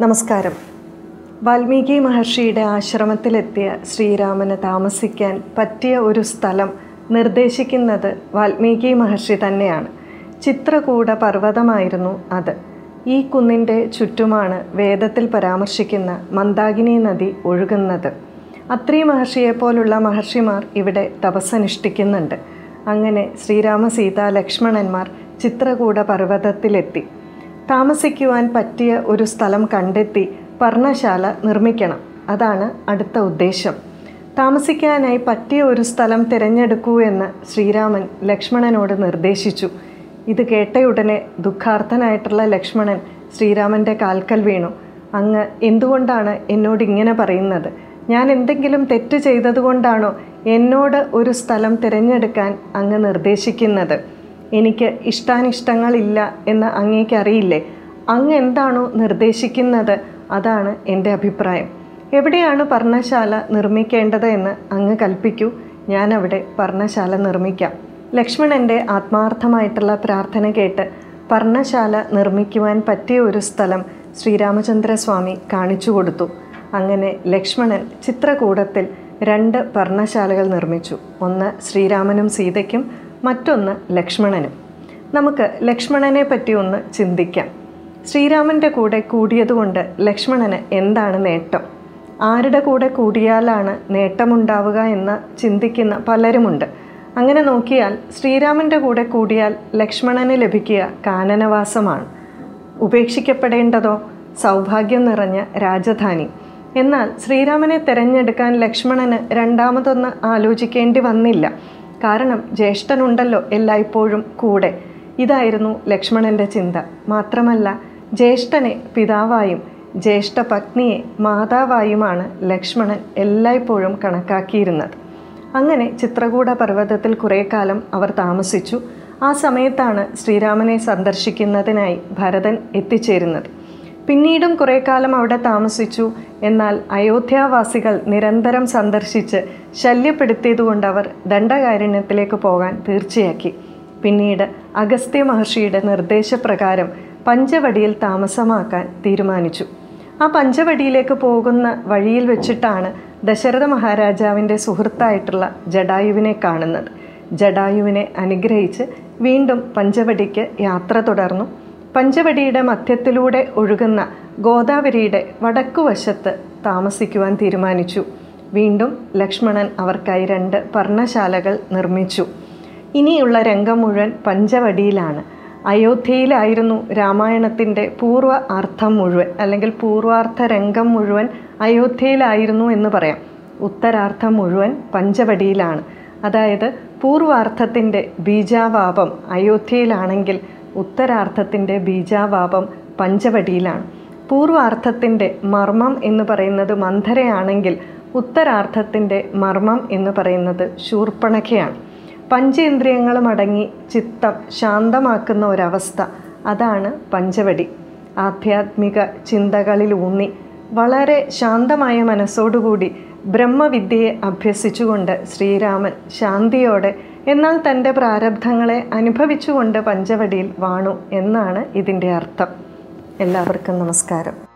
നമസ്കാരം വാൽമീകി മഹർഷിയുടെ ആശ്രമത്തിലെത്തിയ ശ്രീരാമന് താമസിക്കാൻ പറ്റിയ ഒരു സ്ഥലം നിർദ്ദേശിക്കുന്നത് വാൽമീകി മഹർഷി തന്നെയാണ് ചിത്രകൂട പർവ്വതമായിരുന്നു അത് ഈ കുന്നിൻ്റെ ചുറ്റുമാണ് വേദത്തിൽ പരാമർശിക്കുന്ന മന്ദാകിനി നദി ഒഴുകുന്നത് അത്രി മഹർഷിയെപ്പോലുള്ള മഹർഷിമാർ ഇവിടെ തപസ്സനുഷ്ഠിക്കുന്നുണ്ട് അങ്ങനെ ശ്രീരാമ സീത ലക്ഷ്മണന്മാർ ചിത്രകൂട പർവ്വതത്തിലെത്തി താമസിക്കുവാൻ പറ്റിയ ഒരു സ്ഥലം കണ്ടെത്തി പർണശാല നിർമ്മിക്കണം അതാണ് അടുത്ത ഉദ്ദേശം താമസിക്കാനായി പറ്റിയ ഒരു സ്ഥലം തിരഞ്ഞെടുക്കൂ എന്ന് ശ്രീരാമൻ ലക്ഷ്മണനോട് നിർദ്ദേശിച്ചു ഇത് കേട്ടയുടനെ ദുഃഖാർത്ഥനായിട്ടുള്ള ലക്ഷ്മണൻ ശ്രീരാമൻ്റെ കാൽക്കൽ വീണു അങ്ങ് എന്തുകൊണ്ടാണ് എന്നോട് ഇങ്ങനെ പറയുന്നത് ഞാൻ എന്തെങ്കിലും തെറ്റ് ചെയ്തതുകൊണ്ടാണോ എന്നോട് ഒരു സ്ഥലം തിരഞ്ഞെടുക്കാൻ അങ്ങ് നിർദ്ദേശിക്കുന്നത് എനിക്ക് ഇഷ്ടാനിഷ്ടങ്ങളില്ല എന്ന് അങ്ങേക്ക് അറിയില്ലേ അങ്ങ് എന്താണോ നിർദ്ദേശിക്കുന്നത് അതാണ് എൻ്റെ അഭിപ്രായം എവിടെയാണ് പർണശാല നിർമ്മിക്കേണ്ടത് എന്ന് അങ്ങ് കൽപ്പിക്കൂ ഞാൻ അവിടെ പർണശാല നിർമ്മിക്കാം ലക്ഷ്മണൻ്റെ ആത്മാർത്ഥമായിട്ടുള്ള പ്രാർത്ഥന കേട്ട് പർണശാല നിർമ്മിക്കുവാൻ പറ്റിയ ഒരു സ്ഥലം ശ്രീരാമചന്ദ്രസ്വാമി കാണിച്ചു കൊടുത്തു അങ്ങനെ ലക്ഷ്മണൻ ചിത്രകൂടത്തിൽ രണ്ട് പർണശാലകൾ നിർമ്മിച്ചു ഒന്ന് ശ്രീരാമനും സീതയ്ക്കും മറ്റൊന്ന് ലക്ഷ്മണനും നമുക്ക് ലക്ഷ്മണനെ പറ്റി ഒന്ന് ചിന്തിക്കാം ശ്രീരാമൻ്റെ കൂടെ കൂടിയതുകൊണ്ട് ലക്ഷ്മണന് എന്താണ് നേട്ടം ആരുടെ കൂടെ കൂടിയാലാണ് നേട്ടമുണ്ടാവുക എന്ന് ചിന്തിക്കുന്ന പലരുമുണ്ട് അങ്ങനെ നോക്കിയാൽ ശ്രീരാമൻ്റെ കൂടെ കൂടിയാൽ ലക്ഷ്മണന് ലഭിക്കുക കാനനവാസമാണ് ഉപേക്ഷിക്കപ്പെടേണ്ടതോ സൗഭാഗ്യം നിറഞ്ഞ രാജധാനി എന്നാൽ ശ്രീരാമനെ തിരഞ്ഞെടുക്കാൻ ലക്ഷ്മണന് രണ്ടാമതൊന്ന് ആലോചിക്കേണ്ടി വന്നില്ല കാരണം ജ്യേഷ്ഠനുണ്ടല്ലോ എല്ലായ്പ്പോഴും കൂടെ ഇതായിരുന്നു ലക്ഷ്മണൻ്റെ ചിന്ത മാത്രമല്ല ജ്യേഷ്ഠനെ പിതാവായും ജ്യേഷ്ഠ പത്നിയെ മാതാവായുമാണ് ലക്ഷ്മണൻ എല്ലായ്പ്പോഴും കണക്കാക്കിയിരുന്നത് അങ്ങനെ ചിത്രകൂട പർവ്വതത്തിൽ കുറേ കാലം അവർ താമസിച്ചു ആ സമയത്താണ് ശ്രീരാമനെ സന്ദർശിക്കുന്നതിനായി ഭരതൻ എത്തിച്ചേരുന്നത് പിന്നീടും കുറേ കാലം അവിടെ താമസിച്ചു എന്നാൽ അയോധ്യാവാസികൾ നിരന്തരം സന്ദർശിച്ച് ശല്യപ്പെടുത്തിയതുകൊണ്ട് അവർ ദണ്ഡകാരുണ്യത്തിലേക്ക് പോകാൻ തീർച്ചയാക്കി പിന്നീട് അഗസ്ത്യ മഹർഷിയുടെ നിർദ്ദേശപ്രകാരം പഞ്ചവടിയിൽ താമസമാക്കാൻ തീരുമാനിച്ചു ആ പഞ്ചവടിയിലേക്ക് പോകുന്ന വഴിയിൽ വെച്ചിട്ടാണ് ദശരഥ മഹാരാജാവിൻ്റെ സുഹൃത്തായിട്ടുള്ള ജഡായുവിനെ കാണുന്നത് ജഡായുവിനെ അനുഗ്രഹിച്ച് വീണ്ടും പഞ്ചവടിക്ക് യാത്ര തുടർന്നു പഞ്ചവടിയുടെ മധ്യത്തിലൂടെ ഒഴുകുന്ന ഗോദാവരിയുടെ വടക്കുവശത്ത് താമസിക്കുവാൻ തീരുമാനിച്ചു വീണ്ടും ലക്ഷ്മണൻ അവർക്കായി രണ്ട് പർണശാലകൾ നിർമ്മിച്ചു ഇനിയുള്ള രംഗം മുഴുവൻ പഞ്ചവടിയിലാണ് അയോധ്യയിലായിരുന്നു രാമായണത്തിൻ്റെ പൂർവ്വ അർത്ഥം മുഴുവൻ അല്ലെങ്കിൽ പൂർവാർത്ഥ രംഗം മുഴുവൻ അയോധ്യയിലായിരുന്നു എന്ന് പറയാം ഉത്തരാർത്ഥം മുഴുവൻ പഞ്ചവടിയിലാണ് അതായത് പൂർവാർത്ഥത്തിൻ്റെ ബീജാവാപം അയോധ്യയിലാണെങ്കിൽ ഉത്തരാർത്ഥത്തിൻ്റെ ബീജാവാപം പഞ്ചവടിയിലാണ് പൂർവാർത്ഥത്തിൻ്റെ മർമ്മം എന്ന് പറയുന്നത് മന്ധരയാണെങ്കിൽ ഉത്തരാർത്ഥത്തിൻ്റെ മർമ്മം എന്ന് പറയുന്നത് ശൂർപ്പണഖയാണ് പഞ്ചേന്ദ്രിയങ്ങളും അടങ്ങി ചിത്തം ശാന്തമാക്കുന്ന ഒരവസ്ഥ അതാണ് പഞ്ചവടി ആധ്യാത്മിക ചിന്തകളിലൂന്നി വളരെ ശാന്തമായ മനസ്സോടുകൂടി ബ്രഹ്മവിദ്യയെ അഭ്യസിച്ചുകൊണ്ട് ശ്രീരാമൻ ശാന്തിയോടെ എന്നാൽ തൻ്റെ പ്രാരബ്ധങ്ങളെ അനുഭവിച്ചുകൊണ്ട് പഞ്ചവടിയിൽ വാണു എന്നാണ് ഇതിൻ്റെ അർത്ഥം എല്ലാവർക്കും നമസ്കാരം